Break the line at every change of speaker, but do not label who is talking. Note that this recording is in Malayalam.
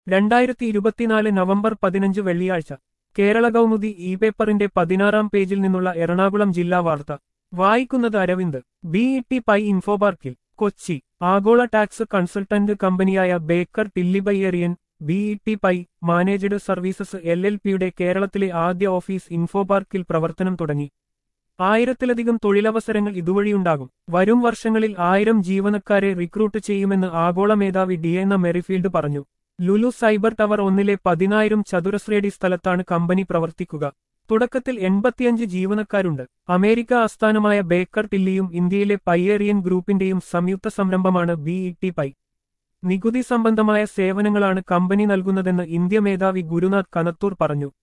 രണ്ടായിരത്തി ഇരുപത്തിനാല് നവംബർ പതിനഞ്ച് വെള്ളിയാഴ്ച കേരള കൗമുദി ഇ പേപ്പറിന്റെ പതിനാറാം പേജിൽ നിന്നുള്ള എറണാകുളം ജില്ലാ വാർത്ത വായിക്കുന്നത് Aravind B E T Pai ഇൻഫോപാർക്കിൽ കൊച്ചി ആഗോള ടാക്സ് കൺസൾട്ടന്റ് കമ്പനിയായ ബേക്കർ ടില്ലിബയ്യേറിയൻ B E T Pai managed services L L പിയുടെ കേരളത്തിലെ ആദ്യ ഓഫീസ് ഇൻഫോപാർക്കിൽ പ്രവർത്തനം തുടങ്ങി ആയിരത്തിലധികം തൊഴിലവസരങ്ങൾ ഇതുവഴിയുണ്ടാകും വരും വർഷങ്ങളിൽ ആയിരം ജീവനക്കാരെ റിക്രൂട്ട് ചെയ്യുമെന്ന് ആഗോള മേധാവി ഡി എന്ന മെറിഫീൽഡ് പറഞ്ഞു ലുലു സൈബർ ടവർ ഒന്നിലെ പതിനായിരം ചതുരശ്രേടി സ്ഥലത്താണ് കമ്പനി പ്രവർത്തിക്കുക തുടക്കത്തിൽ എൺപത്തിയഞ്ച് ജീവനക്കാരുണ്ട് അമേരിക്ക ആസ്ഥാനമായ ബേക്കർ ടില്ലിയും ഇന്ത്യയിലെ പയ്യേറിയൻ ഗ്രൂപ്പിന്റെയും സംയുക്ത സംരംഭമാണ് ബി ഇ ടി പൈ നികുതി സംബന്ധമായ സേവനങ്ങളാണ് കമ്പനി നൽകുന്നതെന്ന് ഇന്ത്യ മേധാവി ഗുരുനാഥ് കനത്തൂർ പറഞ്ഞു